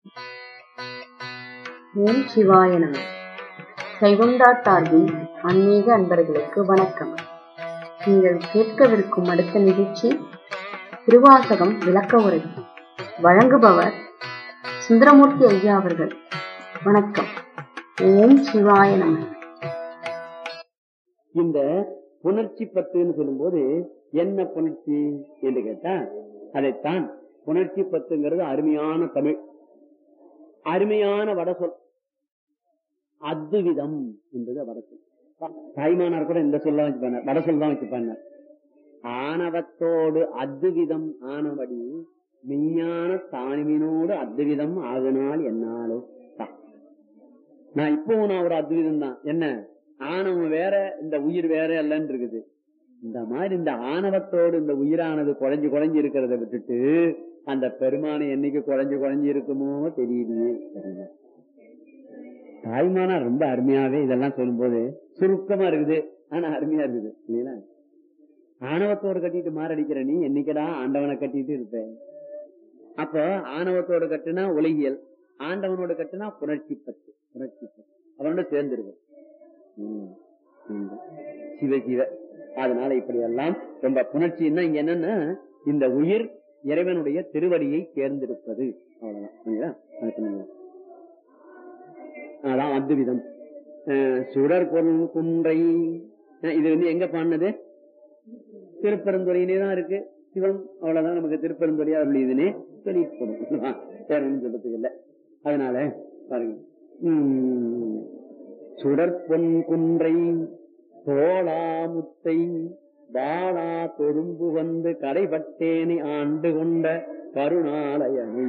ஓம் சிவாய நம சைவம்டா சார்பில் ஆன்மீக அன்பர்களுக்கு வணக்கம் நீங்கள் கேட்கவிருக்கும் அடுத்த நிகழ்ச்சி திருவாசகம் விளக்க உரை வழங்குபவர் சுந்தரமூர்த்தி ஐயா அவர்கள் வணக்கம் ஓம் சிவாய நம இந்த புணர்ச்சி பத்துன்னு சொல்லும்போது என்ன புணர்ச்சி என்று கேட்டா அதைத்தான் புணர்ச்சி பத்துங்கிறது அருமையான தமிழ் அருமையான வடசொல் அத்துவிதம் என்பது வடசொல் தாய்மானார் கூட இந்த சொல்ல வச்சுப்பாங்க வடசொல் தான் வச்சுப்பாங்க ஆணவத்தோடு அத்துவிதம் ஆனபடி விஞ்ஞான தானிமினோடு அத்துவிதம் ஆகுனால் என்னாலோ தான். நான் இப்போ நான் ஒரு அத்விதம் தான் என்ன ஆணவம் வேற இந்த உயிர் வேற அல்லன்னு இருக்குது இந்த மாதிரி இந்த ஆணவத்தோடு இந்த உயிரானது குறைஞ்சு குறைஞ்சு இருக்கிறத விட்டுட்டு அந்த பெருமானை என்னைக்கு குறைஞ்சு குறைஞ்சு இருக்குமோ தெரியலையே தெரியல தாய்மானா ரொம்ப அருமையாவே இதெல்லாம் சொல்லும்போது சுருக்கமா இருக்குது ஆனா அருமையா இருக்குது இல்லைங்களா ஆணவத்தோடு கட்டிட்டு மாரடிக்கிற நீ என்னைக்கடா ஆண்டவனை கட்டிட்டு இருப்ப அப்போ ஆணவத்தோடு கட்டுனா உலகியல் ஆண்டவனோட கட்டுனா புணர்ச்சி பத்து புணர்ச்சி பத்து அவனோட சேர்ந்துருக்கும் ம், ம். சிவ சிவ அதனால இப்படி எல்லாம் ரொம்ப புணர்ச்சின்னா இங்க என்னன்னா இந்த உயிர் இறைவனுடைய திருவடியை தேர்ந்தெடுப்பது அவ்வளவுதான் சரிங்களா? அது சொன்னீங்க. அதான் அத்விதம் அஹ், சுடர் பொருள் குன்றை அஹ், இது வந்து எங்க பாடினது திருப்பெருந்துறையிலே தான் இருக்கு சிவம் அவ்வளவுதான் நமக்கு திருப்பெருந்துறையா உள்ளதுன்னே சொல்லிட்டு போடும் வேற ஒண்ணும் சொல்றதுக்கு இல்ல அதனால பாருங்க உம், சுடற்பொன் குன்றை தோளா முத்தை வாளா தொடும்பு வந்து கடைபட்டேனை ஆண்டு கொண்ட கருணாலயனை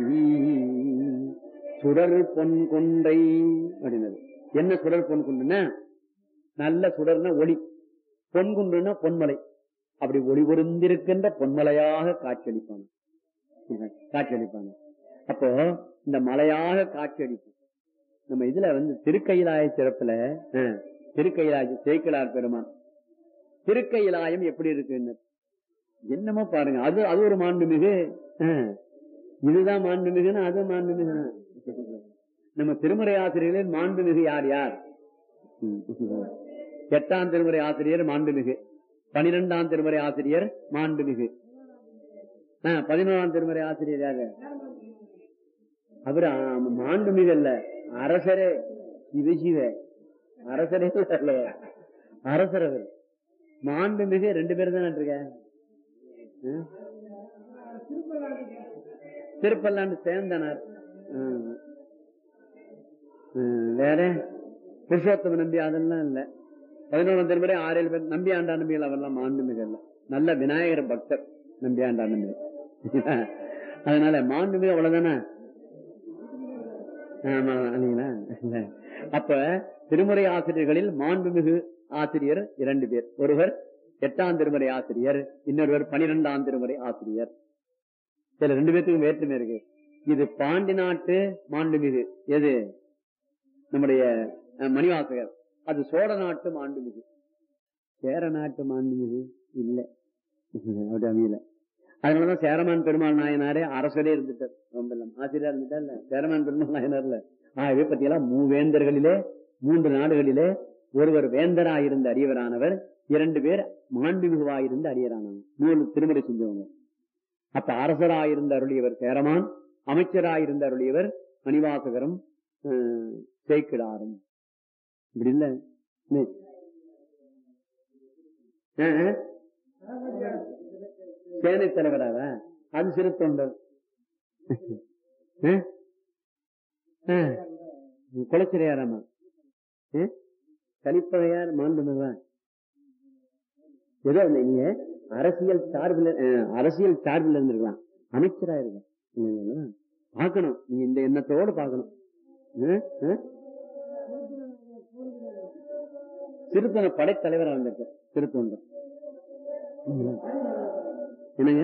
சுடர் பொன் கொன்றை அப்படின்னது என்ன சுடர் பொன் குன்றுன்னா நல்ல சுடர்னா ஒளி பொன் குன்றுனா பொன்மலை அப்படி ஒளி பொருந்திருக்கின்ற பொன்மலையாக காட்சியளிப்பாங்க காட்சியளிப்பாங்க அப்போ இந்த மலையாக காட்சியளிக்கும் நம்ம இதுல வந்து திருக்கையிலாய சிறப்புல அஹ், திருக்கையிலாய சேக்கிலார் பெருமான் திருக்கையிலாயம் எப்படி இருக்குன்னு என்னமோ பாருங்க அது அது ஒரு மாண்புமிகு அஹ், இதுதான் மாண்புமிகுன்னா அது மாண்புமிகு நம்ம திருமுறை ஆசிரியர்களில் மாண்புமிகு யார் யார் ம். எட்டாம் திருமுறை ஆசிரியர் மாண்புமிகு பனிரெண்டாம் திருமுறை ஆசிரியர் மாண்புமிகு ஆ, பதினோராம் திருமுறை ஆசிரியர் யாரு அவரு ஆ, மாண்புமிகு அல்ல அரசரே சிவசிவ அரசரே அல்ல அரசர் அவர் மாண்புமிகு ரெண்டு பேரும் தான் இருக்க திருப்பல்லாண்டு சேர்ந்தனர் ஆ. ம், வேற புருஷோத்தம நம்பி அதெல்லாம் இல்ல பதினோராம் திருமுறை ஆறு ஏழு பேர் நம்பி ஆண்டா நம்பிகள் அவரெல்லாம் மாண்புமிகு இல்ல நல்ல விநாயகர் பக்தர் நம்பி ஆண்டா நம்பி அதனால மாண்புமிகு அவ்வளவுதானே ஆமா, இல்லைங்களா? இல்ல. அப்ப திருமுறை ஆசிரியர்களில் மாண்புமிகு ஆசிரியர் இரண்டு பேர் ஒருவர் எட்டாம் திருமுறை ஆசிரியர் இன்னொருவர் பனிரெண்டாம் திருமுறை ஆசிரியர் சில ரெண்டு பேர்த்துக்கும் வேற்றுமை இருக்கு இது பாண்டி நாட்டு மாண்புமிகு எது நம்முடைய அஹ், மணிவாசகர் அது சோழ நாட்டு மாண்புமிகு சேர நாட்டு மாண்புமிகு இல்ல அப்படி அமையல அதனாலதான் சேரமான் பெருமாள் நாயனாரே அரசரே இருந்துட்டார் ரொம்ப இல்ல. ஆசிரியரா இருந்துட்டா இல்ல சேரமான் பெருமாள் நாயனார்ல ஆகவே பத்தியெல்லாம் மூவேந்தர்களிலே மூன்று நாடுகளிலே ஒருவர் வேந்தரா இருந்த அரியவரானவர் இரண்டு பேர் மாண்புமிகுவாயிருந்த அரியரானவர் நூறு திருமுறை செஞ்சவங்க அப்ப அரசராயிருந்த அருளியவர் சேரமான் அமைச்சராயிருந்த அருளியவர் மணிவாசகரும் அஹ், சேக்கிடாரும் இப்படி இல்ல என்ன? அஹ், அஹ். சேனை தலைவராக அது சிறு தொண்டர் அஹ்? அஹ். குலச்சிரையாராமா அஹ்? கலிப்பகையார் மாண்புமிகுவான் ஏதோ அந்த நீங்க அரசியல் சார்பில் அஹ், அரசியல் சார்பில் இருந்திருக்கலாம் அமைச்சரா இருக்கலாம் இல்லைங்களா? பார்க்கணும் நீங்க இந்த எண்ணத்தோடு பார்க்கணும் அஹ், அஹ்? திருத்தண படைத்தலைவரா வந்திருக்கு திருத்தொண்டர் என்னங்க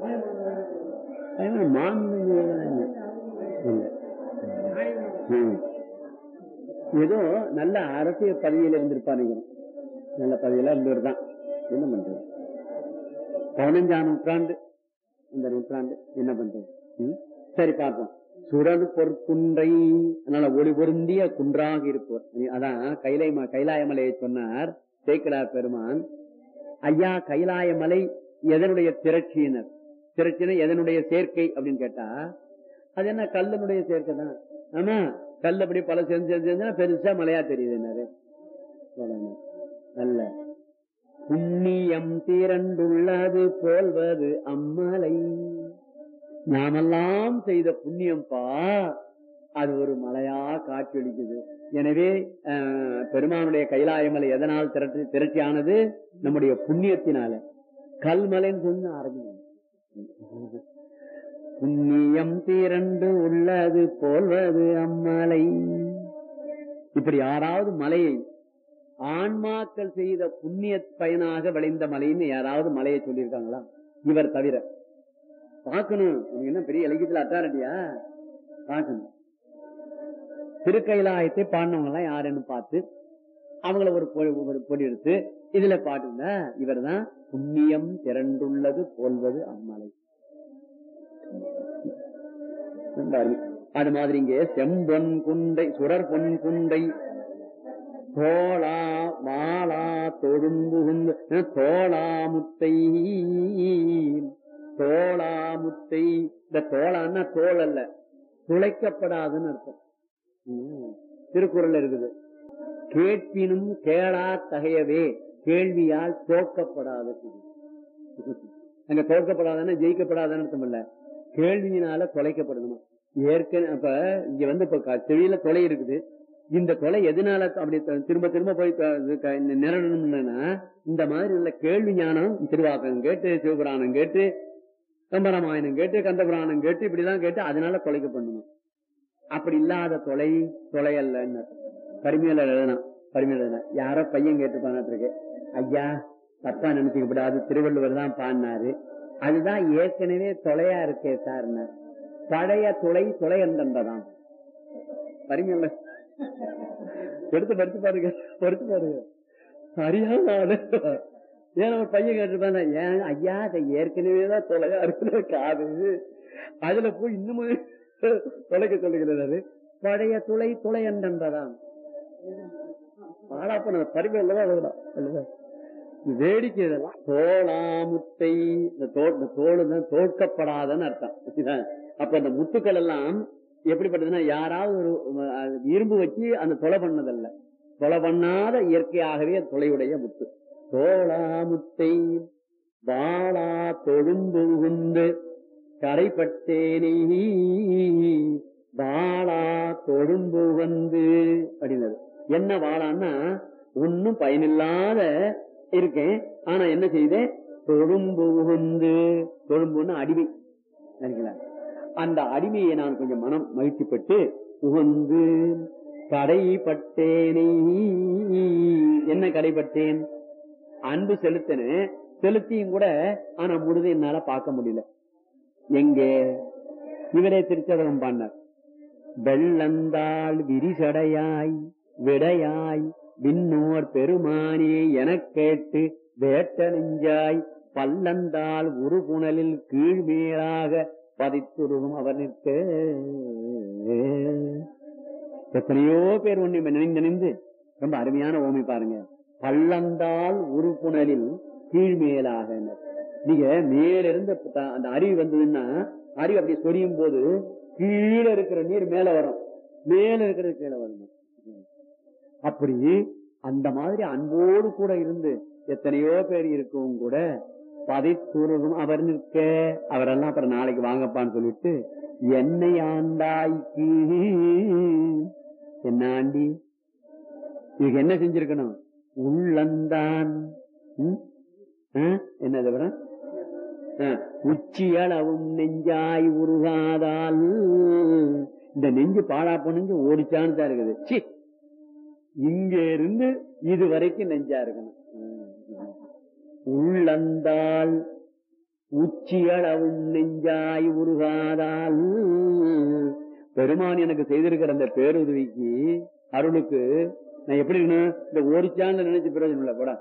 ஐயோ, மாண்புமிகுலாம் இல்ல. இல்ல. ம். ஏதோ நல்ல அரசியல் பதவியில இருந்திருப்பாருங்க நல்ல பதவியில இருந்தவர் தான் என்ன பண்றது பதினஞ்சாம் நூற்றாண்டு இந்த நூற்றாண்டு என்ன பண்றது ம்? சரி பார்ப்போம் சுடர் பொற்குன்றை அதனால ஒளி பொருந்திய குன்றாக இருப்பவர் அதான் கைலை ம- கைலாயமலையை சொன்னார் சேக்கடார் பெருமான் ஐயா கைலாயமலை எதனுடைய திரட்சியினர் திரட்சியினர் எதனுடைய சேர்க்கை அப்படின்னு கேட்டா அது என்ன கல்லனுடைய சேர்க்கை தான் ஆமா கல் அப்படி பல சேர்ந்து சேர்ந்து சேர்ந்தா பெருசா மலையா தெரியுது என்னாரு நல்ல புண்ணியம் தீரண்டுள்ளது போல்வது அம்மலை நாமெல்லாம் செய்த புண்ணியம்பா அது ஒரு மலையா காட்சியளிக்குது எனவே அஹ், பெருமானுடைய கைலாயமலை எதனால் திரட்டு திரட்சியானது நம்முடைய புண்ணியத்தினால கல்மலைன்னு சொன்ன ஆரம்பிக்கும் புண்ணியம் தீரண்டு உள்ளது போல்வது அம்மலை இப்படி யாராவது மலையை ஆன்மாக்கள் செய்த புண்ணிய பயனாக விளைந்த மலைன்னு யாராவது மலையை சொல்லியிருக்காங்களா இவர் தவிர பார்க்கணும் உனக்கு என்ன பெரிய இலக்கியத்துல அத்தாரட்டியா பார்க்கணும் திருக்கைலாயத்தை பாடினவங்க எல்லாம் யாருன்னு பார்த்து அவங்கள ஒரு பொ- ஒரு பொடி எடுத்து இதுல பாட்டுங்க இவர் தான் புண்ணியம் திரண்டுள்ளது போல்வது அம்மலை ரொம்ப அருமை. அது மாதிரி இங்கே செம்பொன் குண்டை சுடர் பொன் குண்டை தோளா மாலா தொழும்புகுந்து தோளா முத்தை தோளா முத்தை இந்த தோளான்னா தோல் அல்ல துளைக்கப்படாதுன்னு அர்த்தம் ம். திருக்குறள் இருக்குது கேட்பினும் கேளா தகையவே கேள்வியால் தோக்கப்படாத அங்க தோற்கப்படாதான ஜெயிக்கப்படாதான்னு அர்த்தம் இல்ல கேள்வியினால தொலைக்கப்படணும் ஏற்கனவே அப்ப இங்க வந்து இப்ப க- செவியில தொலை இருக்குது இந்த தொலை எதனால அப்படி த- திரும்ப திரும்ப போய் த- இது க- நிரடணும்னா இந்த மாதிரி உள்ள கேள்வி ஞானம் திருவாக்கம் கேட்டு சிவபுராணம் கேட்டு கம்பராமாயணம் கேட்டு கந்தபுராணம் கேட்டு இப்படிலாம் கேட்டு அதனால தொலைக்கப்படணும் அப்படி இல்லாத தொலை தொலை அல்லன்னு பரிமையில எழுதணும் பரிமையில எழுதணும் யாரோ பையன் கேட்டுப்பான்னு இருக்கு ஐயா தப்பா நினைச்சுக்கப்படாது திருவள்ளுவர் தான் பாடினாரு அதுதான் ஏற்கனவே தொலையா இருக்கே சார்னார் பழைய துளை துளை என்றதான் பரிமையில எடுத்து படிச்சு பாருங்க படிச்சு பாருங்க சரியான ஆளு ஏன் ஒரு பையன் கேட்டிருப்பாங்க ஏன் ஐயா அதை ஏற்கனவே தான் தொலையா இருக்கிற காது அதுல போய் இன்னமும் தொலைக்க சொல்லுகிறாரு பழைய துளை துளை என்றதான் பாடா பண்ண பரிமை இல்லவா எழுதலாம் வேடிக்கை இதெல்லாம் தோளாமுத்தை இந்த தோ இந்த தோடு தான் தோற்கப்படாதன்னு அர்த்தம் இதுதான். அப்ப அந்த முத்துக்கள் எல்லாம் எப்படிப்பட்டதுன்னா யாராவது ஒரு அஹ், இரும்பு வச்சு அந்த தொலை பண்ணதல்ல தொலை பண்ணாத இயற்கையாகவே அது தொலையுடைய முத்து தோளாமுத்தை வாளா தொழும்புகுந்து கரைப்பட்டேனே வாளா தொழும்பு வந்து அப்படின்னது என்ன வாழான்னா ஒன்னும் பயனில்லாத இருக்கேன் ஆனா என்ன செய்தேன் தொழும்பு உகந்து தொழும்புன்னு அடிமை சரிங்களா அந்த அடிமையை நான் கொஞ்சம் மனம் மகிழ்ச்சிப்பட்டு உகந்து கடைப்பட்டேனே என்ன கடைப்பட்டேன் அன்பு செலுத்தினேன் செலுத்தியும் கூட ஆனா முழுது என்னால பார்க்க முடியல எங்கே இவரே திருச்சதகம் பாடினார் வெள்ளந்தாள் விரிசடையாய் விடையாய் விண்ணோர் பெருமானே எனக் கேட்டு வேட்ட நெஞ்சாய் பல்லந்தாள் உரு புனலில் கீழ்மேலாக பதித்துருகும் அவர் நிற்க எத்தனையோ பேர் ஒண்ணு நினைந்து நினைந்து ரொம்ப அருமையான ஓமை பாருங்க பள்ளந்தாள் உரு புனலில் கீழ்மேலாக நீங்க மேல இருந்து த- அந்த அருவி வந்ததுன்னா அருவி அப்படி சொரியும் போது கீழே இருக்கிற நீர் மேல வரும் மேல இருக்கிறது கீழே வரணும் அப்படி அந்த மாதிரி அன்போடு கூட இருந்து எத்தனையோ பேர் இருக்கவும் கூட பதைத்துருகும் அவர் நிற்க அவரெல்லாம் அப்புறம் நாளைக்கு வாங்கப்பான்னு சொல்லிட்டு என்னை ஆண்டாய்க்கு என்ன ஆண்டி இதுக்கு என்ன செஞ்சிருக்கணும் உள்ளந்தான் ம்? ஆ? என்னது அப்புறம் ஆ, உச்சியளவும் நெஞ்சாய் உருகாதால் இந்த நெஞ்சு பாழா பொண்ணு ஓடிச்சான்னு தான் இருக்குது சி இங்க இருந்து இது வரைக்கும் நெஞ்சா இருக்கணும் ம். உள்ளந்தால் உச்சியளவும் நெஞ்சாய் உருகாதால் பெருமான் எனக்கு செய்திருக்கிற அந்த பேருதவிக்கு அருளுக்கு நான் எப்படி இருக்கணும் இந்த ஓடிச்சான்னு நினைச்சு பிரயோஜனம் இல்ல கூட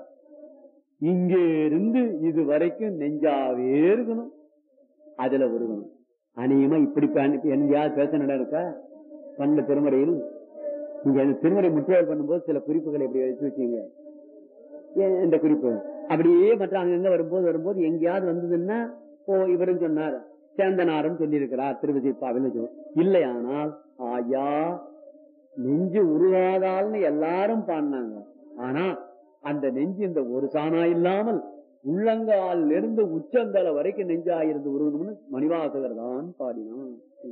இங்க இருந்து இது வரைக்கும் நெஞ்சாவே இருக்கணும் அதுல உருகணும் அநேகமா இப்படி ப- எங்கேயாவது பேச நட இருக்கா பண்ண திருமுறையில் நீங்க அந்த திருமுறை முற்றுகை பண்ணும்போது சில குறிப்புகளை இப்படி வச்சு வச்சீங்க ஏன் இந்த குறிப்பு அப்படியே மற்ற அங்கங்க வரும்போது வரும்போது எங்கேயாவது வந்ததுன்னா ஓ இவரும் சொன்னார் சேந்தனாரும் சொல்லியிருக்கிறார் திருவிசைப்பாவில் இல்லையானால் ஆயா நெஞ்சு உருவாதால்னு எல்லாரும் பாடினாங்க ஆனா அந்த நெஞ்சு இந்த ஒரு சாணா இல்லாமல் உள்ளங்கால் இருந்து உச்சந்தல வரைக்கும் நெஞ்சாயிருந்து உருவணும்னு மணிவாசகர் தான் பாடினான்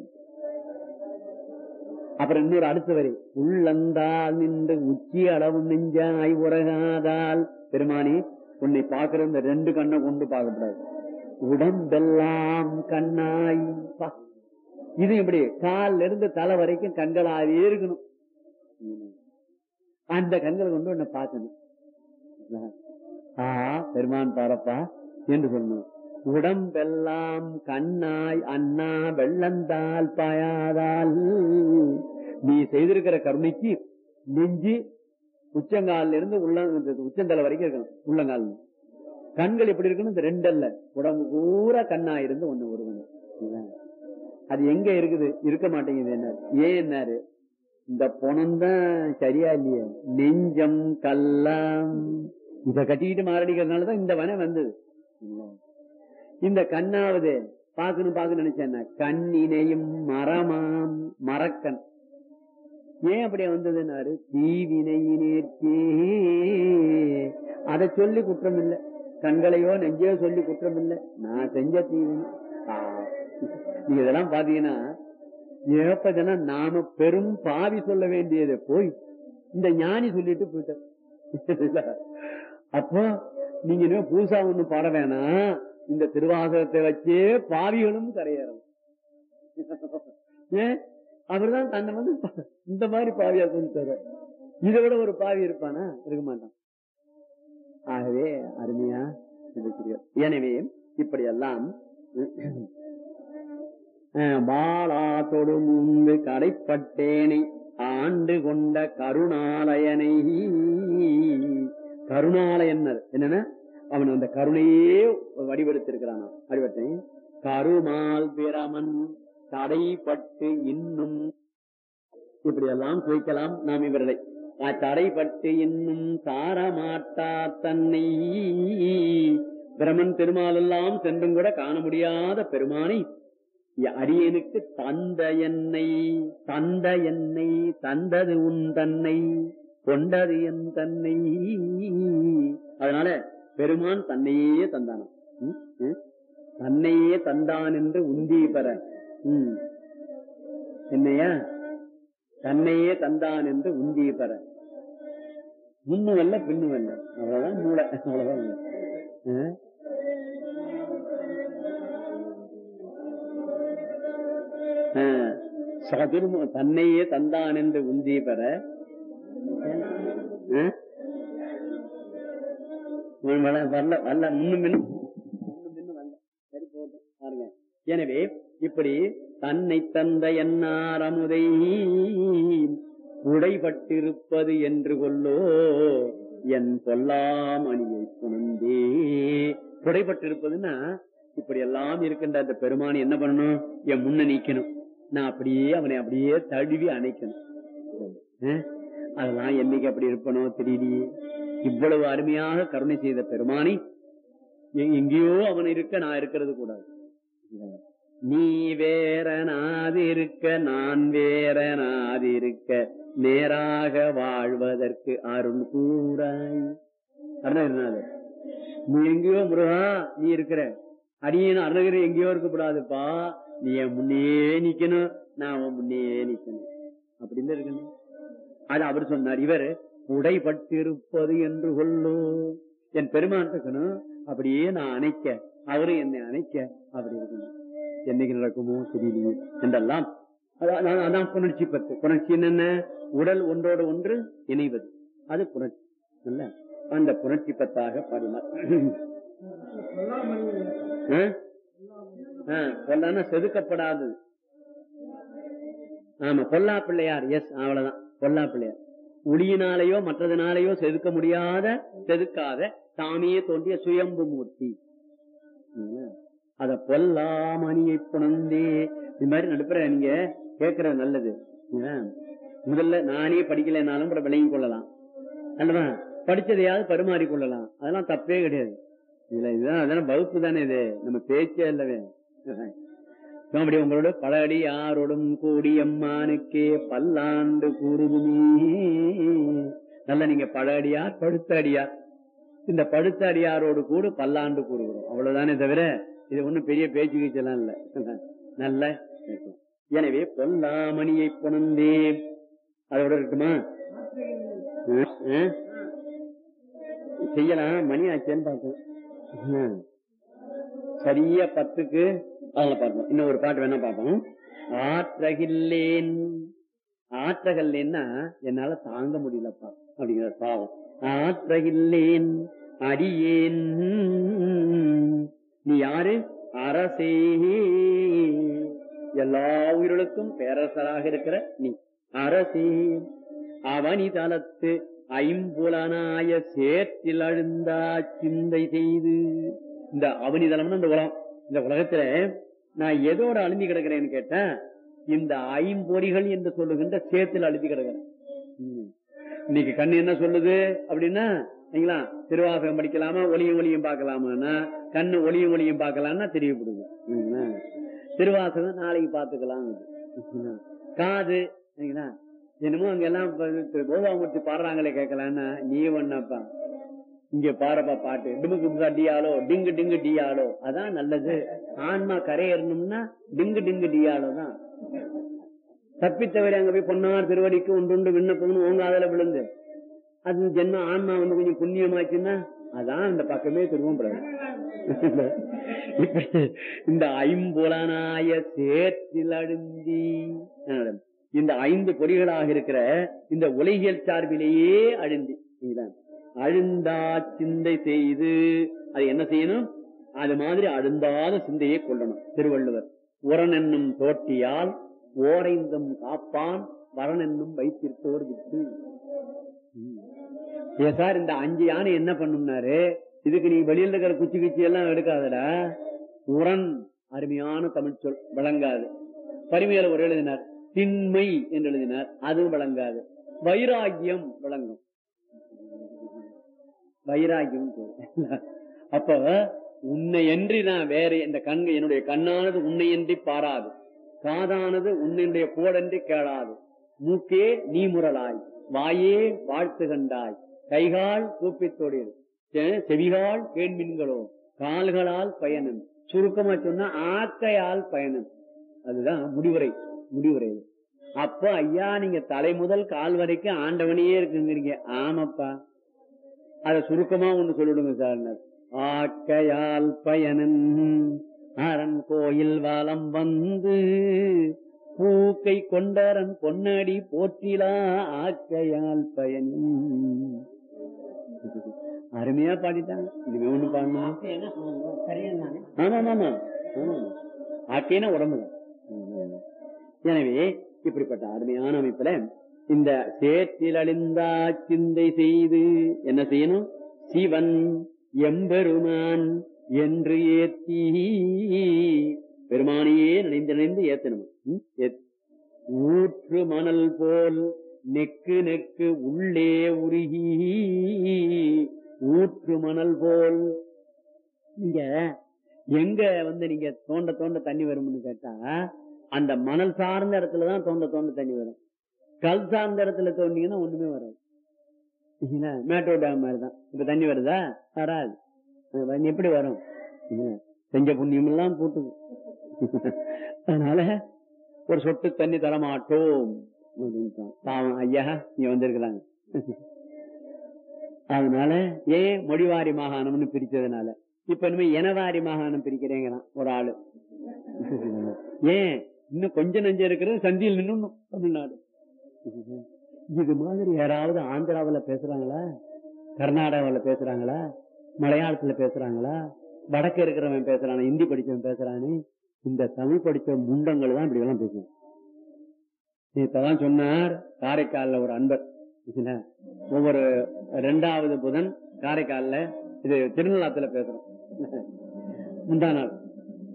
அப்புறம் இன்னொரு அடுத்த வரி உள்ளந்தால் நின்று உச்சி அளவு நெஞ்சாய் உறகாதால் பெருமானி உன்னை பார்க்கிற இந்த ரெண்டு கண்ணை கொண்டு பார்க்கக்கூடாது உடம்பெல்லாம் கண்ணாய் பா. இது எப்படி கால்ல இருந்து தலை வரைக்கும் கண்களாவே இருக்கணும் அந்த கண்களை கொண்டு உன்னை பார்க்கணும் ஆ பெருமான் பாரப்பா என்று சொல்லணும் உடம்பெல்லாம் கண்ணாய் அண்ணா வெள்ளந்தால் பாயாதால் நீ செய்திருக்கிற கருணைக்கு நெஞ்சு உச்சங்கால்ல இருந்து உள்ள உச்சந்தலை வரைக்கும் இருக்கணும் உள்ளங்கால் கண்கள் எப்படி இருக்கணும் இந்த ரெண்டல்ல உடம்பு பூரா கண்ணா இருந்து ஒண்ணு ஒருவன் அது எங்க இருக்குது இருக்க மாட்டேங்குது என்ன ஏன் என்னாரு இந்த பணம் தான் சரியா இல்லையே நெஞ்சம் கல்லாம் இத கட்டிக்கிட்டு மாரடிக்கிறதுனாலதான் இந்த வனை வந்தது இந்த கண்ணாவது பாக்கணும் பாக்கணும் நினைச்சேன் கண்ணினையும் மரமாம் மரக்கண் ஏன் அப்படி வந்ததுன்னாரு தீவினையினேற்கே அதை சொல்லி குற்றம் இல்லை கண்களையோ நெஞ்சையோ சொல்லி குற்றம் இல்லை நான் செஞ்ச தீவினை ஆ. நீங்க இதெல்லாம் பாத்தீங்கன்னா ஏப்பதனா நாம பெரும் பாவி சொல்ல வேண்டியதை போய் இந்த ஞானி சொல்லிட்டு போயிட்டார் அப்போ நீங்க இனிமே பூசா ஒண்ணு பாட வேணாம் இந்த திருவாசகத்தை வச்சே பாவிகளும் கரையேறணும் ஏன் அவர்தான் தன்னை வந்து இந்த மாதிரி பாவியா சொல்லிட்டாரு இதை விட ஒரு பாவி இருப்பானா இருக்க மாட்டான் ஆகவே அருமையா இருக்கிறார் எனவே இப்படி எல்லாம் பாலா தொடுமுந்து கடைப்பட்டேனை ஆண்டு கொண்ட கருணாலயனை கருணாலயன்னர் என்னன்னா அவன் அந்த கருணையே வடிவெடுத்திருக்கிறான் வடிவத்தை கருமால் பிரமன் தடைப்பட்டு இன்னும் இப்படி எல்லாம் சுவைக்கலாம் நாம் இவர்களை தடைப்பட்டு இன்னும் சாரமாட்டா தன்னை பிரமன் பெருமாள் எல்லாம் சென்றும் கூட காண முடியாத பெருமானை அரியனுக்கு தந்த என்னை தந்த என்னை தந்தது உன் தன்னை கொண்டது என் தன்னை அதனால பெருமான் தன்னையே தந்தானாம் ம், ம். தன்னையே தந்தான் என்று உந்தி பெற ம். என்னையா தன்னையே தந்தான் என்று உந்தி பெற முன்னும் அல்ல பின்னும் அல்ல அவ்வளவுதான் மூளை அவ்வளவுதான் ஆ? ஆ, சதுர்மு தன்னையே தந்தான் என்று உந்தி பெற ஆ? வரல வரல வரல முன்னும் பின்னும் முன்னும் பின்னும் வரல சரி போட்டும் பாருங்க எனவே இப்படி தன்னை தந்த என்னார் அமுதை உடைபட்டிருப்பது என்று கொல்லோ என் பொல்லாமணியை புணர்ந்தே புடைபட்டிருப்பதுன்னா இப்படி எல்லாம் இருக்கின்ற அந்த பெருமான் என்ன பண்ணணும் என் முன்ன நீக்கணும் நான் அப்படியே அவனை அப்படியே தழுவி அணைக்கணும் ஆ? அதெல்லாம் என்னைக்கு அப்படி இருப்பனோ தெரியலையே இவ்வளவு அருமையாக கருணை செய்த பெருமானை எ- எங்கேயோ அவன் இருக்க நான் இருக்கிறது கூடாது நீ வேற நாதிருக்க நான் வேற நாதிருக்க நேராக வாழ்வதற்கு அருள் கூறாய் அருணகிரிநாதர் நீ எங்கேயோ முருகா நீ இருக்கிற அடியேன் அருணகிரி எங்கேயோ இருக்கக்கூடாதுப்பா நீ என் முன்னே நிக்கணும் நான் உன் முன்னே நிக்கணும் அப்படின்னு இருக்கணும் அது அவர் சொன்னார் இவர் உடைபட்டிருப்பது என்று கொள்ளோ என் பெருமான் இருக்கணும் அப்படியே நான் அணைக்க அவரும் என்னை அணைக்க அப்படி இருக்கணும் என்னைக்கு நடக்குமோ தெரியலையே என்றெல்லாம் அதான் அதான் அதான் புணர்ச்சி பத்து புணர்ச்சி என்னென்ன உடல் ஒன்றோடு ஒன்று இணைவது அது புணர்ச்சி இல்ல அந்த புணர்ச்சி பத்தாக பாடினார் ஆ? ஆ, பொல்லான்னா செதுக்கப்படாதது ஆமா பொல்லா பிள்ளையார் எஸ் அவ்வளவுதான் பொல்லா பிள்ளையார் ஒளியினாலேயோ மற்றதுனாலேயோ செதுக்க முடியாத செதுக்காத தாமே தோன்றிய சுயம்பு மூர்த்தி அத பொல்லாமணியை புணர்ந்தே இது மாதிரி நடுப்புற நீங்க கேட்கறது நல்லது ஏன்? முதல்ல நானே படிக்கலைனாலும் கூட விளங்கிக் கொள்ளலாம் அல்லவா படிச்சதையாவது பரிமாறிக் கொள்ளலாம் அதெல்லாம் தப்பே கிடையாது இதுல இதுதான் அதெல்லாம் வகுப்பு தானே இது நம்ம பேச்சே இல்லவே அப்படி உங்களோட பழடி யாரோடும் கூடி அம்மானுக்கே பல்லாண்டு கூறுதுமே நல்ல நீங்க பழ அடியார் படுத்த அடியார் இந்த படுத்த அடியாரோடு கூட பல்லாண்டு கூறுகிறோம் அவ்வளவுதானே தவிர இது ஒண்ணும் பெரிய பேச்சு கீச்செல்லாம் இல்ல நல்ல பேச்சு. எனவே பொல்லாமணியை புணர்ந்தே அதோட இருக்குமா ஆ? ஆ? செய்யலாம் மணி ஆச்சேன்னு பார்த்தேன் ஆ. சரியா பத்துக்கு அதில் பார்ப்போம் இன்னும் ஒரு பாட்டு வேணா பார்ப்போம் ஆற்றகில்லேன் ஆற்றகல்லேன்னா என்னால தாங்க முடியலப்பா அப்படிங்கிற பாவம் ஆற்றகில்லேன் அடியேன் நீ யாரு அரசே எல்லா உயிர்களுக்கும் பேரரசராக இருக்கிற நீ அரசே அவனி தலத்து ஐம்புலனாய சேற்றில் அழுந்தா சிந்தை செய்து இந்த அவனி தலம்னு இந்த உலகம் இந்த உலகத்துல நான் எதோட அழுந்தி கிடக்கிறேன்னு கேட்டேன் இந்த ஐம்பொறிகள் என்று சொல்லுகின்ற சேத்தில் அழுந்தி கிடக்கிறேன் ம். இன்னைக்கு கண்ணு என்ன சொல்லுது அப்படின்னா சரிங்களா திருவாசகம் படிக்கலாமா ஒளியும் ஒளியும் பார்க்கலாமான்னா கண்ணு ஒளியும் ஒளியும் பார்க்கலாம்னா தெரியப்படுது ம். திருவாசகம் நாளைக்கு பார்த்துக்கலாம் காது சரிங்களா என்னமோ அங்க எல்லாம் கோபாமூர்த்தி பாடுறாங்களே கேட்கலான்னா நீ ஒன்னப்பா இங்க பாருப்பா பாட்டு டிமுக்கு டிமுக்கா டியாலோ டிங்கு டிங்கு டியாலோ அதான் நல்லது ஆன்மா கரையேறணும்னா டிங்கு டிங்கு டியாலோ தான் தப்பித்தவரை அங்க போய் பொன்னார் திருவடிக்கு ஒன்றுண்டு விண்ணப்பம்னு உங்க அதில் விழுந்து அது ஜென்ம ஆன்மா வந்து கொஞ்சம் புண்ணியமாச்சுன்னா அதான் அந்த பக்கமே திரும்பப்படாது இப்படி இந்த ஐம்புலனாய சேற்றில் அழுந்தி இந்த ஐந்து பொறிகளாக இருக்கிற இந்த உலகியல் சார்பிலேயே அழுந்தி சரிங்களா? அழுந்தா சிந்தை செய்து அது என்ன செய்யணும் அது மாதிரி அழுந்தாத சிந்தையை கொள்ளணும் திருவள்ளுவர் உரன் என்னும் தோட்டியால் ஓரைந்தும் காப்பான் வரன் என்னும் வைத்திருப்போர் விட்டு ம். ஏ சார் இந்த அஞ்சு யானை என்ன பண்ணும்னாரு இதுக்கு நீ வெளியில இருக்கிற குச்சி குச்சி எல்லாம் எடுக்காதடா உரன் அருமையான தமிழ் சொல் விளங்காது பரிமையில ஒரு எழுதினார் திண்மை என்று எழுதினார் அதுவும் விளங்காது வைராகியம் விளங்கும் வைராகியம் சொல்ல. அப்ப உன்னை என்று நான் வேற இந்த கண் என்னுடைய கண்ணானது உன்னையன்றி பாராது காதானது உன்னுடைய போடன்றி கேளாது மூக்கே நீ முரலாய் வாயே வாழ்த்து கண்டாய் கைகால் கூப்பித்தொடில் செவிகால் கேண்மின்களோ கால்களால் பயணம் சுருக்கமா சொன்னா ஆக்கையால் பயணம் அதுதான் முடிவுரை முடிவுரை அப்ப ஐயா நீங்க தலை முதல் கால் வரைக்கும் ஆண்டவனையே இருக்குங்கிறீங்க ஆமாப்பா அத சுருக்கமா ஒண்ணு சொல்லிடுங்க சார் ஆக்கையால் பயனன் அரண் கோயில் வலம் வந்து பூக்கை கொண்டரன் பொன்னடி போற்றிலா ஆக்கையால் பயன் அருமையா பாடிட்டாங்க இதுவே ஒண்ணு பாடணும் என்ன சொல்லுங்க சரியா ஆமா ஆமா ஆமா ஆக்கைனா உடம்புதான் எனவே இப்படிப்பட்ட அருமையான அமைப்புல இந்த சேற்றில் அழிந்தா சிந்தை செய்து என்ன செய்யணும் சிவன் எம்பெருமான் என்று ஏத்தி பெருமானையே நினைந்து நினைந்து ஏத்தணும் ம்? ஏத்- ஊற்று மணல் போல் நெக்கு நெக்கு உள்ளே உருகி ஊற்று மணல் போல் நீங்க எங்க வந்து நீங்க தோண்ட தோண்ட தண்ணி வரும்னு கேட்டா அந்த மணல் சார்ந்த இடத்துலதான் தோண்ட தோண்ட தண்ணி வரும் கல் சார்ந்த இடத்துல தோண்டிங்கன்னா ஒண்ணுமே வராது இல்லைங்களா? மேட்டூர் டேம் மாதிரி தான் இப்ப தண்ணி வருதா வராது அது வந்து எப்படி வரும் இல்லைங்களா? செஞ்ச புண்ணியம் எல்லாம் போட்டுது அதனால ஒரு சொட்டு தண்ணி தரமாட்டோம் அப்படின்ட்டான். பாவம் ஐயா இங்க வந்திருக்கிறாங்க அதனால ஏன் மொழிவாரி மாகாணம்னு பிரிச்சதுனால இப்ப இனிமே இனவாரி மாகாணம் பிரிக்கிறேங்கிறான் ஒரு ஆளு ஏன் இன்னும் கொஞ்சம் நெஞ்சம் இருக்கிறது சந்தியில் நின்னு தமிழ்நாடு இது மாதிரி யாராவது ஆந்திராவுல பேசுறாங்களா கர்நாடகாவுல பேசுறாங்களா மலையாளத்துல பேசுறாங்களா வடக்கு இருக்கிறவன் பேசுறானே ஹிந்தி படிச்சவன் பேசுறானே இந்த தமிழ் படிச்ச முண்டங்கள் தான் இப்படி எல்லாம் பேசுவோம் இப்பதான் சொன்னார் காரைக்கால்ல ஒரு அன்பர் என்ன, ஒவ்வொரு ரெண்டாவது புதன் காரைக்கால்ல இது திருநள்ளாத்துல பேசுறோம் முந்தா நாள்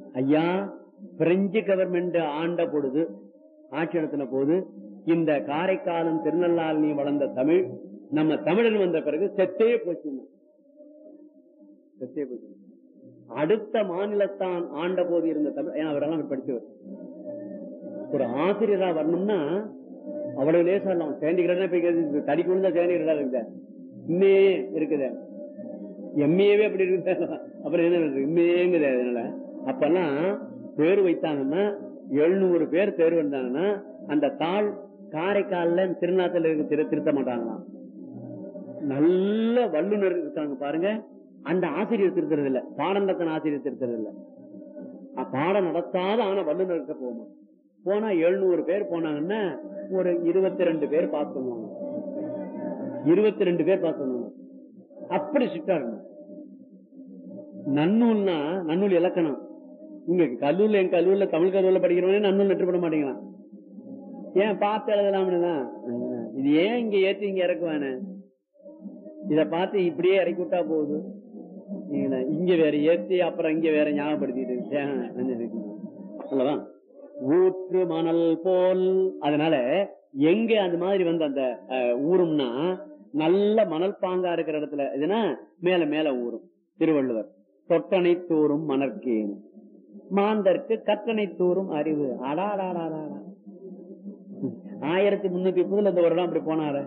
ஐயா பிரெஞ்சு கவர்மெண்ட் ஆண்ட பொழுது ஆட்சி நடத்தின போது இந்த காரைக்காலம் திருநள்ளாறு வளர்ந்த தமிழ் நம்ம தமிழன் வந்த பிறகு செத்தே போச்சு செத்தே போச்சு அடுத்த மாநிலத்தான் ஆண்ட போது இருந்த தமிழ் ஏன்னா அவரெல்லாம் படித்தவர் ஒரு ஆசிரியரா வரணும்னா அவ்வளவு லேசா இல்லாம சேர்ந்துக்கிறேன் தடி கொண்டு சேர்ந்துக்கிறதா இருக்குதா இன்னே இருக்குத எம்ஏவே அப்படி இருக்குது அப்புறம் என்ன இம்மையேங்குது அதனால அப்பெல்லாம் பேர் வைத்தாங்கன்னா எழுநூறு பேர் பேர் வந்தாங்கன்னா அந்த தாள் காரைக்கால்ல திருநாத்துல இருக்க திரு திருத்த மாட்டாங்களாம் நல்ல வல்லுநர் இருக்காங்க பாருங்க அந்த ஆசிரியர் திருத்துறது இல்ல பாடம் நடத்தின ஆசிரியர் திருத்துறது இல்ல பாடம் நடத்தாத ஆனா வல்லுநர் இருக்க போகுமா போனா எழுநூறு பேர் போனாங்கன்னா ஒரு இருபத்தி ரெண்டு பேர் பாஸ் பண்ணுவாங்க இருபத்தி ரெண்டு பேர் பாஸ் பண்ணுவாங்க அப்படி ஸ்ட்ரிக்டா இருக்கணும் நன்னூல்னா நன்னூல் இலக்கணம் இங்க கல்லூர்ல என் கல்லூர்ல தமிழ் கல்லூர்ல படிக்கிறவனே நன்னூல் நெட்டு பண்ண மாட்டேங்கிறான் ஏன் பார்த்து எழுதலாம்னு இது ஏன் இங்க ஏற்றி இங்க இறக்குவானே இத பார்த்து இப்படியே இறக்கி விட்டா போகுது இங்க வேற ஏத்தி அப்புறம் இங்க வேற ஞாபகப்படுத்திட்டு அல்லவா ஊற்று மணல் போல் அதனால எங்க அந்த மாதிரி வந்து அந்த ஊரும்னா நல்ல மணல் பாங்கா இருக்கிற இடத்துல இதுனா மேல மேல ஊரும் திருவள்ளுவர் தொட்டனை தூரும் மணற்கேன் மாந்தருக்கு கற்றனை தூரும் அறிவு அடாடாடாடா ஆயிரத்தி முன்னூத்தி முப்பதுல இந்த வருடம் அப்படி போனாரு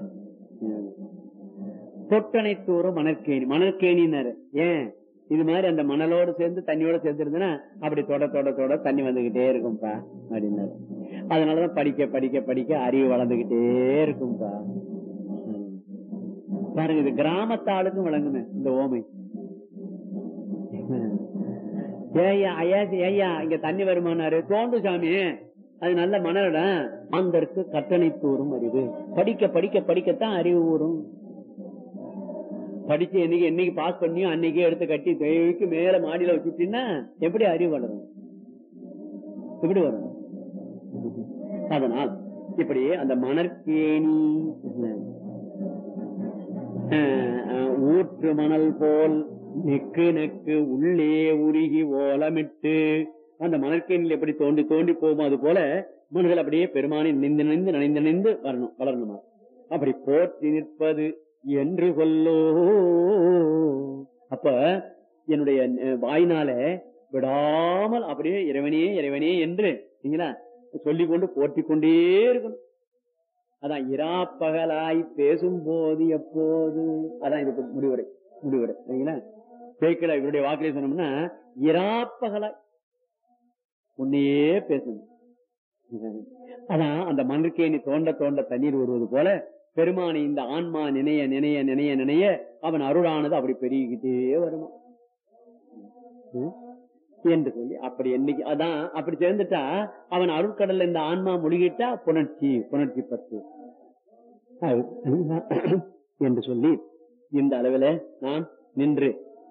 தொட்டனை தூரும் மணற்கேணி மணற்கேணினாரு ஏன் இது மாதிரி அந்த மணலோடு சேர்ந்து தண்ணியோட சேர்ந்து இருந்ததுன்னா அப்படி தொட தொட தொட தண்ணி வந்துகிட்டே இருக்கும்பா அப்படின்னாரு அதனாலதான் படிக்க படிக்க படிக்க அறிவு வளர்ந்துகிட்டே இருக்கும்பா பாருங்க இது கிராமத்தாளுக்கும் வழங்குன இந்த ஓமை ஏய்யா ஐயா ஐயா இங்க தண்ணி வருமானாரு தோண்டு சாமி அது நல்ல மணலிடம் அந்தற்கு கட்டணை தூரும் அறிவு படிக்க படிக்க படிக்கத்தான் அறிவு ஊறும் படிச்சு என்னைக்கு என்னைக்கு பாஸ் பண்ணியும் அன்னைக்கே எடுத்து கட்டி தேவிக்கு மேல மாடியில வச்சுட்டீங்கன்னா எப்படி அறிவு வளரும் எப்படி வரும் அதனால் இப்படி அந்த மணற்கேணி ஊற்று மணல் போல் நெக்கு நெக்கு உள்ளே உருகி ஓலமிட்டு அந்த மணற்கேணியில் எப்படி தோண்டி தோண்டி போகும் அது போல மனதில் அப்படியே பெருமானி நினைந்து நினைந்து நினைந்து நினைந்து வரணும் வளரணுமா அப்படி போற்றி நிற்பது என்று கொல்லோ அப்ப என்னுடைய வாயினால விடாமல் அப்படியே இறைவனே இறைவனே என்று நீங்களா சொல்லிக் கொண்டு போற்றிக் கொண்டே இருக்கணும் அதான் இராப்பகலாய் பேசும் போது எப்போது அதான் இதுக்கு முடிவுரை முடிவுரை சரிங்களா பேக்கல இவருடைய வாக்கிலே சொன்னோம்னா இராப்பகலாய் உன்னையே பேசணும் அதான் அந்த மண்ணுக்கேணி தோண்ட தோண்ட தண்ணீர் வருவது போல பெருமானி இந்த ஆன்மா நினைய நினைய நினைய நினைய அவன் அருளானது அப்படி பெருகிக்கிட்டே வருமா என்று சொல்லி அப்படி என்னைக்கு அதான் அப்படி சேர்ந்துட்டா அவன் அருட்கடல்ல இந்த ஆன்மா முழுகிட்டா புணர்ச்சி புணர்ச்சி பத்து என்று சொல்லி இந்த அளவில் நான் நின்று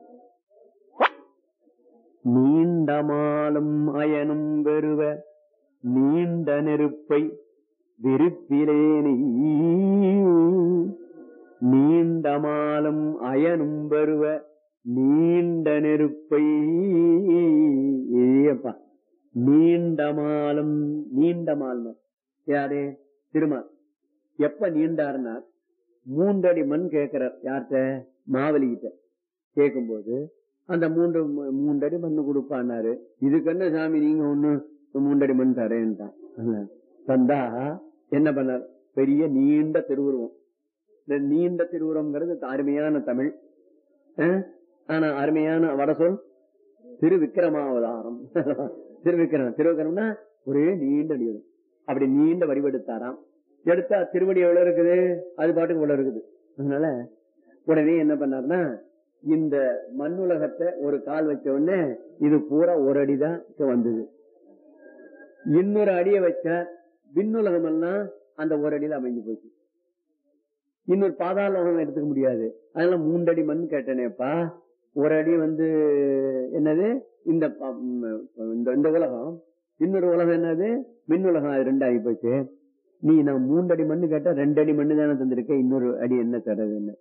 நீண்டமாலும் அயனும் வெறுவ நீண்ட நெருப்பை விருப்பிலேனி நீண்டமாலும் அயனும் வருவ நீண்ட நெருப்பை ஏப்பா நீண்டமாலும் நீண்டமாலும் யாரே திருமால் எப்ப நீண்டாருனார் மூன்றடி மண் கேட்கிறார் யார்கிட்ட மாவலி கிட்ட கேட்கும்போது அந்த மூன்று மூன்றடி மண் கொடுப்பானாரு இதுக்கு என்ன சாமி நீங்க ஒண்ணு மூன்றடி மண் தரேன்ட்டான் தந்தா என்ன பண்ணார் பெரிய நீண்ட திருவுருவம் இந்த நீண்ட திருவுருவம்ங்கிறது அருமையான தமிழ் ஆனா அருமையான வடசொல் திருவிக்கிரமாவதாரம் திருவிக்கிரம் திருவிக்கிரம்னா ஒரே நீண்ட நீளம் அப்படி நீண்ட வடிவெடுத்தாராம் எடுத்தா திருவடி எவ்வளவு இருக்குது அது பாட்டுக்கு உள்ள இருக்குது அதனால உடனே என்ன பண்ணார்னா இந்த மண்ணுலகத்தை ஒரு கால் வச்ச உடனே இது பூரா ஒரு அடிதான் வந்தது இன்னொரு அடியை வச்ச விண்ணுலகம் எல்லாம் அந்த ஒரு அடியில அமைஞ்சு போச்சு இன்னொரு பாதாள உலகம் எடுத்துக்க முடியாது அதனால மூன்றடி மண் கேட்டனேப்பா ஒரு அடி வந்து என்னது இந்த இந்த உலகம் இன்னொரு உலகம் என்னது மின் உலகம் அது ரெண்டு ஆகி போச்சு நீ நான் மூன்றடி மண்ணு கேட்டா ரெண்டு அடி மண்ணு தானே தந்திருக்க இன்னொரு அடி என்ன தர்றது என்ன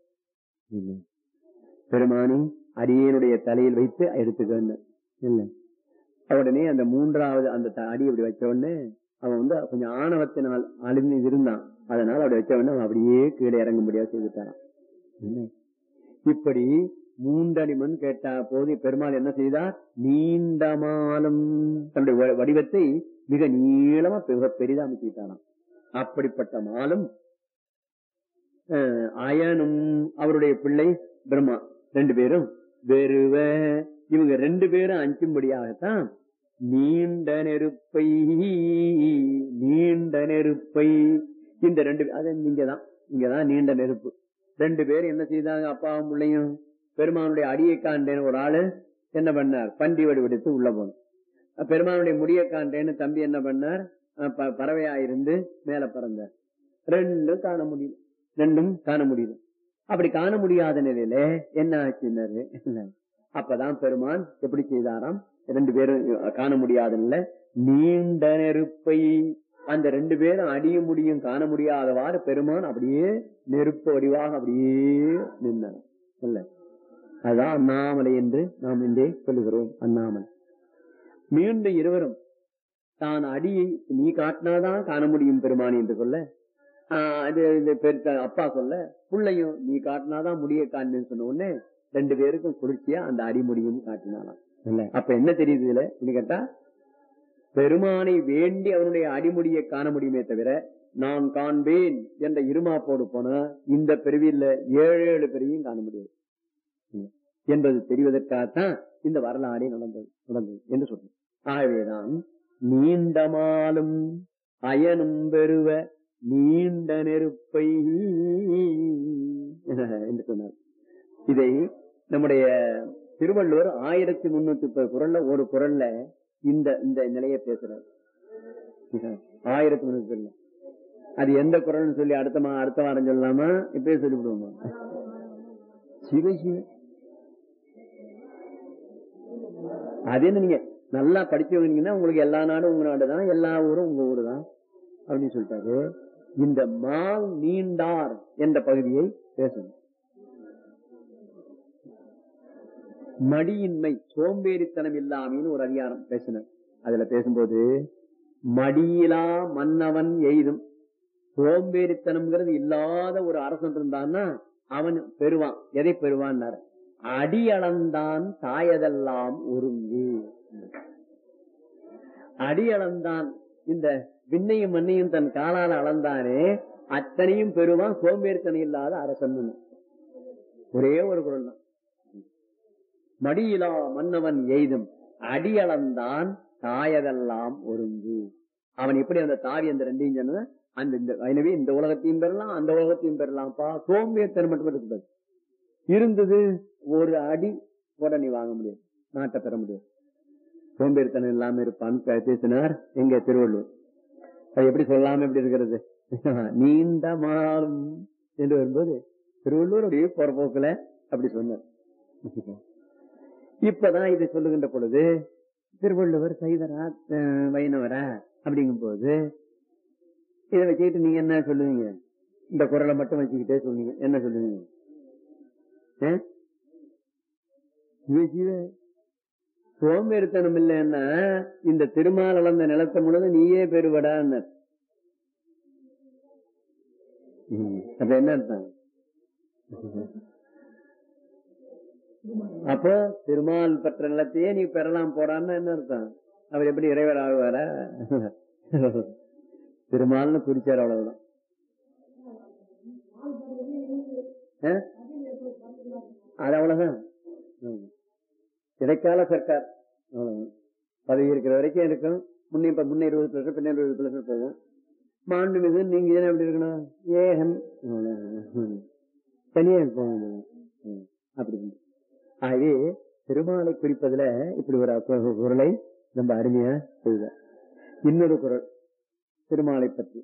பெருமானி அடியனுடைய தலையில் வைத்து எடுத்துக்க இல்ல உடனே அந்த மூன்றாவது அந்த த- அடி அப்படி வச்ச உடனே அவன் வந்து கொஞ்சம் ஆணவத்தினால் அழிந்து இருந்தான் அதனால அப்படி வச்ச உடனே அவன் அப்படியே கீழே இறங்க முடியாது செய்துட்டாரான் என்ன? இப்படி மூன்றடி மண் கேட்ட போது பெருமாள் என்ன செய்தார் நீண்ட மாலம் தன்னுடைய வ- வடிவத்தை மிக நீளமா மிக பெரிதா அமைச்சுட்டாராம் அப்படிப்பட்ட மாலும் அஹ், அயனும் அவருடைய பிள்ளை பிரம்மா ரெண்டு பேரும் வெறுவ இவங்க ரெண்டு பேரும் அஞ்சும்படியாகத்தான் நீண்ட நெருப்பை நீண்ட நெருப்பை இந்த ரெண்டு பே- அது இங்கதான் இங்கதான் நீண்ட நெருப்பு ரெண்டு பேரும் என்ன செய்தாங்க அப்பாவும் பிள்ளையும் பெருமானுடைய அடியை காண்டேன்னு ஒரு ஆளு என்ன பண்ணார் பண்டி வடிவெடுத்து உள்ள போனார் பெருமானுடைய முடியை காண்டேன்னு தம்பி என்ன பண்ணார் அஹ் ப- பறவையா இருந்து மேல பறந்தார் ரெண்டும் காண முடியல ரெண்டும் காண முடியல அப்படி காண முடியாத நிலையில என்ன ஆச்சுன்னாரு அப்பதான் பெருமான் எப்படி செய்தாராம் ரெண்டு பேரும் காண முடியாத நிலை நீண்ட நெருப்பை அந்த ரெண்டு பேரும் அடிய முடியும் காண முடியாதவாறு பெருமான் அப்படியே நெருப்பு வடிவாக அப்படியே நின்றார் இல்ல அதுதான் அண்ணாமலை என்று நாம் இன்றே சொல்லுகிறோம் அண்ணாமலை மீண்டும் இருவரும் தான் அடியை நீ காட்டினாதான் காண முடியும் பெருமானி என்று சொல்ல ஆஹ் இது இது பெருத்த அப்பா சொல்ல பிள்ளையும் நீ காட்டினாதான் முடிய காணுன்னு சொன்ன உடனே ரெண்டு பேருக்கும் குளிர்ச்சியா அந்த அடிமுடியும் காட்டினாலாம் இல்ல அப்ப என்ன தெரியுது இதுல இது கேட்டா பெருமானை வேண்டி அவனுடைய அடிமுடியை காண முடியுமே தவிர நான் காண்பேன் என்ற இருமாப்போடு போனா இந்த பிரிவில் ஏழு ஏழு பிரிவையும் காண முடியாது ம். என்பது தெரிவதற்காகத்தான் இந்த வரலாறே நடந்தது நடந்தது என்று சொல்றேன் ஆகவேதான் நீண்டமாலும் அயனும் பெறுவ நீண்ட நெருப்பை என்று சொன்னார் இதை நம்முடைய திருவள்ளுவர் ஆயிரத்தி முன்னூத்தி முப்பது குரல்ல ஒரு குரல்ல இந்த இந்த நிலையை பேசுறார் ஆயிரத்தி முன்னூத்தி குரல்ல அது எந்த குரல்னு சொல்லி அடுத்த மா அடுத்த வாரம் சொல்லலாமா இப்பயே சொல்லிவிடுவோமா சிவ சிவ அது என்ன நீங்க நல்லா படிச்சவங்கன்னா உங்களுக்கு எல்லா நாடும் உங்க நாடு தான் எல்லா ஊரும் உங்க ஊரு தான் அப்படின்னு சொல்லிட்டாரு இந்த மால் நீண்டார் என்ற பகுதியை பேசணும் மடியின்மை சோம்பேறித்தனம் இல்லாமைன்னு ஒரு அதிகாரம் பேசினார் அதுல பேசும்போது மடியிலா மன்னவன் எய்தும் சோம்பேறித்தனம்ங்கிறது இல்லாத ஒரு அரசன் இருந்தான்னா அவன் பெறுவான் எதை பெறுவான் அடி அளந்தான் தாயதெல்லாம் ஒருங்கி அடி அளந்தான் இந்த விண்ணையும் மண்ணையும் தன் காலால் அளந்தானே அத்தனையும் பெறுவான் சோம்பேறித்தனம் இல்லாத அரசன் ஒரே ஒரு குரல் தான் மடியிலா மன்னவன் எய்தும் அடி அளந்தான் தாயதெல்லாம் ஒருங்கு அவன் எப்படி அந்த தாவி அந்த ரெண்டையும் சொன்ன அந்த இந்த எனவே இந்த உலகத்தையும் பெறலாம் அந்த உலகத்தையும் பெறலாம்ப்பா சோம்பேறித்தனம் மட்டும் இருக்கக்கூடாது இருந்தது ஒரு அடி கூட நீ வாங்க முடியாது நாட்டை பெற முடியாது சோம்பேறித்தனம் இல்லாம இருப்பான்னு பேசினார் எங்க திருவள்ளுவர் அது எப்படி சொல்லாம எப்படி இருக்கிறது நீண்ட மாறும் என்று வரும்போது திருவள்ளுவர் அப்படியே போற போக்குல அப்படி சொன்னார் இப்பதான் இதை சொல்லுகின்ற பொழுது திருவள்ளுவர் சைவரா அஹ், வைணவரா அப்படிங்கும் போது இதை வச்சுக்கிட்டு நீங்க என்ன சொல்லுவீங்க இந்த குரலை மட்டும் வச்சுக்கிட்டே சொல்லுவீங்க என்ன சொல்லுவீங்க ஆ? சிவ சிவ சோம்பேறித்தனம் இல்லைன்னா இந்த திருமால் அளந்த நிலத்தை முழுது நீயே பெறுவடான்னு அப்ப என்ன அர்த்தம் அப்போ திருமால் பெற்ற நிலத்தையே நீ பெறலாம் போடான்னு என்ன அர்த்தம் அவர் எப்படி இறைவர் ஆகுவாரா திருமால்னு குறிச்சார் அவ்வளவுதான் ஆ? அது அவ்வளவுதான் ம். இடைக்கால சர்க்கார் அவ்வளவுதான் பதவி இருக்கிற வரைக்கும் இருக்கும் முன்னே இப்ப முன்னே இருபது பிளஸ் பின்ன இருபது பிளஸ் போகும் மாண்புமிகு நீங்க ஏன் எப்படி இருக்கணும் ஏகன் அவ்வளவுதான். தனியா போங்க அப்படி ஆகவே திருமாலை குறிப்பதுல இப்படி ஒரு கு- குரலை ரொம்ப அருமையா செய்த இன்னொரு குரல் திருமாலை பற்றி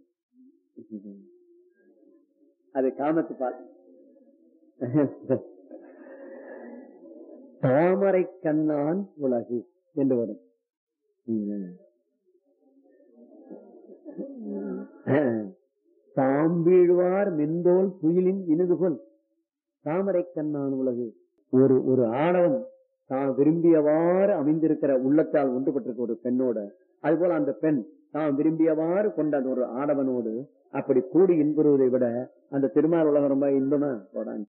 அது காமத்து பால் தாமரை கண்ணான் உலகு என்று வரும் ம். தாம்பீழ்வார் மெந்தோல் துயிலின் இனிதுகொல் தாமரை கண்ணான் உலகு ஒரு ஒரு ஆணவம் தான் விரும்பியவாறு அமைந்திருக்கிற உள்ளத்தால் ஒன்றுபட்டிருக்க ஒரு பெண்ணோட அதுபோல அந்த பெண் தான் விரும்பியவாறு கொண்ட அந்த ஒரு ஆடவனோடு அப்படி கூடி இன்புறுவதை விட அந்த திருமால் உலகம் ரொம்ப இன்பமா போடான்